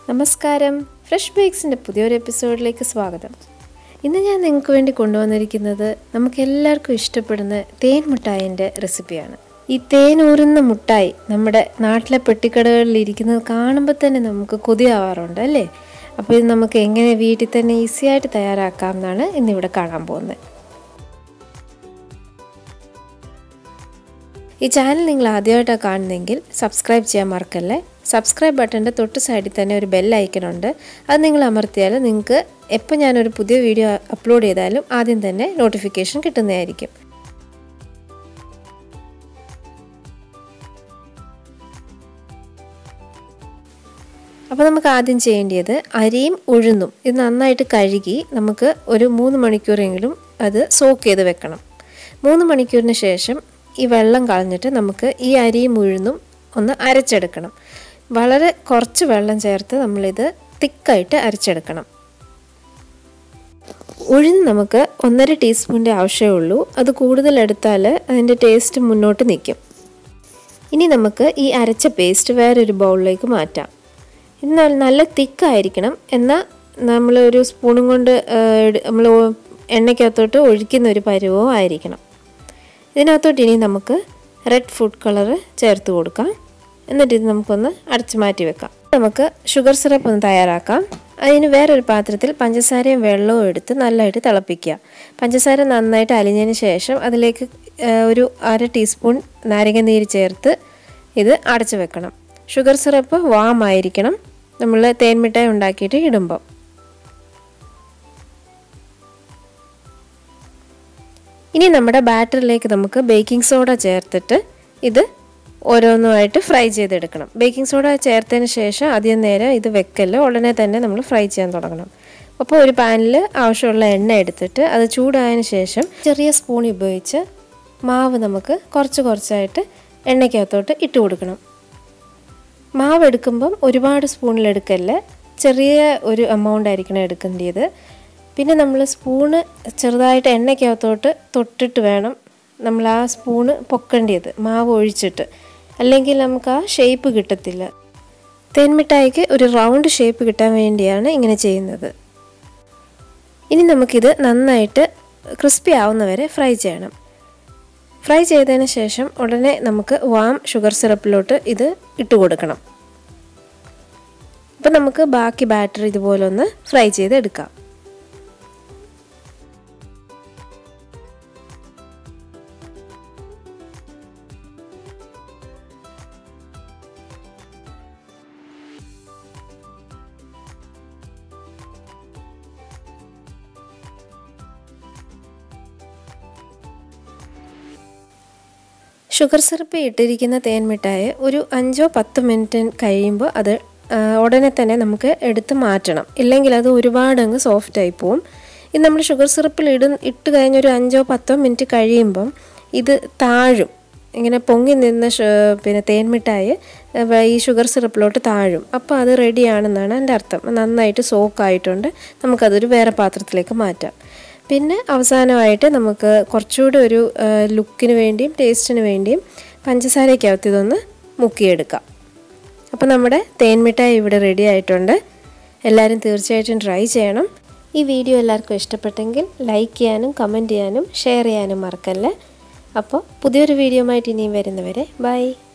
നമസ്കാരം ഫ്രഷ് ബേക്സിൻ്റെ പുതിയൊരു എപ്പിസോഡിലേക്ക് സ്വാഗതം ഇന്ന് ഞാൻ നിങ്ങൾക്ക് വേണ്ടി കൊണ്ടുവന്നിരിക്കുന്നത് നമുക്ക് എല്ലാവർക്കും ഇഷ്ടപ്പെടുന്ന തേൻ മുട്ടായിൻ്റെ റെസിപ്പിയാണ് ഈ തേൻ ഊറുന്ന മുട്ടായി നമ്മുടെ നാട്ടിലെ പെട്ടിക്കടകളിൽ ഇരിക്കുന്നത് കാണുമ്പോൾ തന്നെ നമുക്ക് കൊതിയാവാറുണ്ട് അല്ലേ അപ്പോൾ ഇത് നമുക്ക് എങ്ങനെ വീട്ടിൽ തന്നെ ഈസി ആയിട്ട് തയ്യാറാക്കാം എന്നാണ് ഇന്നിവിടെ കാണാൻ പോകുന്നത് ഈ ചാനൽ നിങ്ങൾ ആദ്യമായിട്ടാണ് കാണുന്നതെങ്കിൽ സബ്സ്ക്രൈബ് ചെയ്യാൻ മറക്കല്ലേ സബ്സ്ക്രൈബ് ബട്ടൻ്റെ തൊട്ട് സൈഡിൽ തന്നെ ഒരു ബെൽ ഐക്കൺ ഉണ്ട് അത് നിങ്ങൾ അമർത്തിയാൽ നിങ്ങൾക്ക് എപ്പോൾ ഞാനൊരു പുതിയ വീഡിയോ അപ്ലോഡ് ചെയ്താലും ആദ്യം തന്നെ നോട്ടിഫിക്കേഷൻ കിട്ടുന്നതായിരിക്കും അപ്പോൾ നമുക്ക് ആദ്യം ചെയ്യേണ്ടത് അരിയും ഉഴുന്നും ഇത് നന്നായിട്ട് കഴുകി നമുക്ക് ഒരു മൂന്ന് മണിക്കൂറെങ്കിലും അത് സോക്ക് ചെയ്ത് വെക്കണം മൂന്ന് മണിക്കൂറിന് ശേഷം ഈ വെള്ളം കളഞ്ഞിട്ട് നമുക്ക് ഈ അരിയും ഉഴുന്നും ഒന്ന് അരച്ചെടുക്കണം വളരെ കുറച്ച് വെള്ളം ചേർത്ത് നമ്മളിത് തിക്കായിട്ട് അരച്ചെടുക്കണം ഉഴുന്ന് നമുക്ക് ഒന്നര ടീസ്പൂണിൻ്റെ ആവശ്യമേ ഉള്ളൂ അത് കൂടുതൽ എടുത്താൽ അതിൻ്റെ ടേസ്റ്റ് മുന്നോട്ട് നിൽക്കും ഇനി നമുക്ക് ഈ അരച്ച പേസ്റ്റ് വേറൊരു ബൗളിലേക്ക് മാറ്റാം എന്നാൽ നല്ല തിക്കായിരിക്കണം എന്നാൽ നമ്മൾ ഒരു സ്പൂണും കൊണ്ട് നമ്മൾ എണ്ണയ്ക്കകത്തോട്ട് ഒഴിക്കുന്ന ഒരു പരുവവും ആയിരിക്കണം ഇതിനകത്തോട്ട് ഇനി നമുക്ക് റെഡ് ഫുഡ് കളർ ചേർത്ത് കൊടുക്കാം എന്നിട്ട് ഇത് നമുക്കൊന്ന് അടച്ചു മാറ്റി വെക്കാം നമുക്ക് ഷുഗർ സിറപ്പ് ഒന്ന് തയ്യാറാക്കാം അതിന് വേറൊരു പാത്രത്തിൽ പഞ്ചസാരയും വെള്ളവും എടുത്ത് നല്ലതായിട്ട് തിളപ്പിക്കുക പഞ്ചസാര നന്നായിട്ട് അലിഞ്ഞതിന് ശേഷം അതിലേക്ക് ഒരു അര ടീസ്പൂൺ നാരങ്ങ നീര് ചേർത്ത് ഇത് അടച്ചു വെക്കണം ഷുഗർ സിറപ്പ് വാം ആയിരിക്കണം നമ്മൾ തേൻമിഠായി ഉണ്ടാക്കിയിട്ട് ഇടുമ്പോൾ ഇനി നമ്മുടെ ബാറ്ററിലേക്ക് നമുക്ക് ബേക്കിംഗ് സോഡ ചേർത്തിട്ട് ഇത് ഓരോന്നുമായിട്ട് ഫ്രൈ ചെയ്തെടുക്കണം ബേക്കിംഗ് സോഡ ചേർത്തതിന് ശേഷം അധികം നേരം ഇത് വെക്കല്ല ഉടനെ തന്നെ നമ്മൾ ഫ്രൈ ചെയ്യാൻ തുടങ്ങണം അപ്പോൾ ഒരു പാനിൽ ആവശ്യമുള്ള എണ്ണ എടുത്തിട്ട് അത് ചൂടായതിന് ശേഷം ചെറിയ സ്പൂൺ ഉപയോഗിച്ച് മാവ് നമുക്ക് കുറച്ച് കുറച്ചായിട്ട് എണ്ണയ്ക്കകത്തോട്ട് ഇട്ട് കൊടുക്കണം മാവ് എടുക്കുമ്പം ഒരുപാട് സ്പൂണിലെടുക്കല്ല ചെറിയ ഒരു എമൗണ്ട് ആയിരിക്കണം എടുക്കേണ്ടത് പിന്നെ നമ്മൾ സ്പൂണ് ചെറുതായിട്ട് എണ്ണയ്ക്കകത്തോട്ട് തൊട്ടിട്ട് വേണം നമ്മൾ ആ സ്പൂണ് പൊക്കേണ്ടത് മാവ് ഒഴിച്ചിട്ട് അല്ലെങ്കിൽ നമുക്ക് ആ ഷേപ്പ് കിട്ടത്തില്ല തേൻമിഠായിക്ക് ഒരു റൗണ്ട് ഷേപ്പ് കിട്ടാൻ വേണ്ടിയാണ് ഇങ്ങനെ ചെയ്യുന്നത് ഇനി നമുക്കിത് നന്നായിട്ട് ക്രിസ്പി ആവുന്നവരെ ഫ്രൈ ചെയ്യണം ഫ്രൈ ചെയ്തതിന് ശേഷം ഉടനെ നമുക്ക് വാം ഷുഗർ സിറപ്പിലോട്ട് ഇത് ഇട്ട് കൊടുക്കണം അപ്പം നമുക്ക് ബാക്കി ബാറ്റർ ഇതുപോലെ ഒന്ന് ഫ്രൈ ചെയ്തെടുക്കാം ഷുഗർ സിറപ്പ് ഇട്ടിരിക്കുന്ന തേൻ മിഠായി ഒരു അഞ്ചോ പത്ത് മിനിറ്റ് കഴിയുമ്പോൾ അത് ഉടനെ തന്നെ നമുക്ക് എടുത്ത് മാറ്റണം ഇല്ലെങ്കിൽ അത് ഒരുപാട് അങ്ങ് സോഫ്റ്റായി പോവും ഇത് നമ്മൾ ഷുഗർ സിറപ്പിൽ ഇട ഇട്ട് കഴിഞ്ഞൊരു അഞ്ചോ പത്തോ മിനിറ്റ് കഴിയുമ്പം ഇത് താഴും ഇങ്ങനെ പൊങ്ങി നിന്ന പിന്നെ തേൻമിഠായി ഈ ഷുഗർ സിറപ്പിലോട്ട് താഴും അപ്പോൾ അത് റെഡിയാണെന്നാണ് എൻ്റെ അർത്ഥം നന്നായിട്ട് സോക്കായിട്ടുണ്ട് നമുക്കതൊരു വേറെ പാത്രത്തിലേക്ക് മാറ്റാം പിന്നെ അവസാനമായിട്ട് നമുക്ക് കുറച്ചുകൂടി ഒരു ലുക്കിന് വേണ്ടിയും ടേസ്റ്റിന് വേണ്ടിയും പഞ്ചസാരയ്ക്കകത്ത് ഇതൊന്ന് മുക്കിയെടുക്കാം അപ്പോൾ നമ്മുടെ തേൻമിഠായി ഇവിടെ റെഡി ആയിട്ടുണ്ട് എല്ലാവരും തീർച്ചയായിട്ടും ട്രൈ ചെയ്യണം ഈ വീഡിയോ എല്ലാവർക്കും ഇഷ്ടപ്പെട്ടെങ്കിൽ ലൈക്ക് ചെയ്യാനും കമൻറ്റ് ചെയ്യാനും ഷെയർ ചെയ്യാനും മറക്കല്ലേ അപ്പോൾ പുതിയൊരു വീഡിയോ ആയിട്ട് ഇനിയും വരുന്നവരെ ബൈ